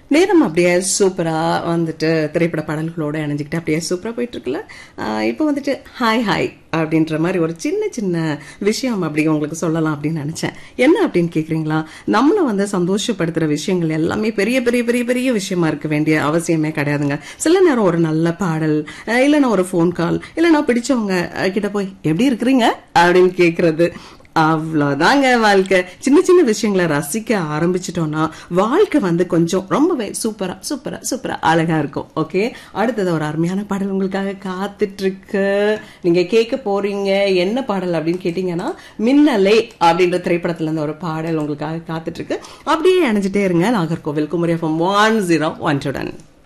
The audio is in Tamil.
நேரம் அப்படியே சூப்பரா வந்துட்டு திரைப்பட பாடல்களோட இணைஞ்சுக்கிட்டு அப்படியே சூப்பரா போயிட்டு இருக்குல்ல ஆஹ் இப்போ வந்துட்டு ஹாய் ஹாய் அப்படின்ற மாதிரி ஒரு சின்ன சின்ன விஷயம் அப்படி உங்களுக்கு சொல்லலாம் அப்படின்னு நினைச்சேன் என்ன அப்படின்னு கேக்குறீங்களா நம்மள வந்து சந்தோஷப்படுத்துற விஷயங்கள் எல்லாமே பெரிய பெரிய பெரிய பெரிய விஷயமா இருக்க வேண்டிய அவசியமே கிடையாதுங்க சில நேரம் ஒரு நல்ல பாடல் அஹ் இல்லைன்னா ஒரு ஃபோன் கால் இல்லைன்னா பிடிச்சவங்க அஹ் கிட்ட போய் எப்படி இருக்கிறீங்க அப்படின்னு கேக்குறது அவ்வளவுதாங்க வாழ்க்கை சின்ன சின்ன விஷயங்களை ரசிக்க ஆரம்பிச்சிட்டோம்னா வாழ்க்கை வந்து கொஞ்சம் ரொம்பவே சூப்பரா சூப்பரா சூப்பரா அழகா இருக்கும் ஓகே அடுத்தது ஒரு அருமையான பாடல் உங்களுக்காக காத்துட்டு இருக்கு நீங்க கேட்க போறீங்க என்ன பாடல் அப்படின்னு கேட்டீங்கன்னா மின்னலே அப்படின்ற திரைப்படத்துல இருந்து ஒரு பாடல் உங்களுக்காக காத்துட்டு இருக்கு அப்படியே அணைஞ்சிட்டே இருங்க Nagercoil Kumari FM one zero one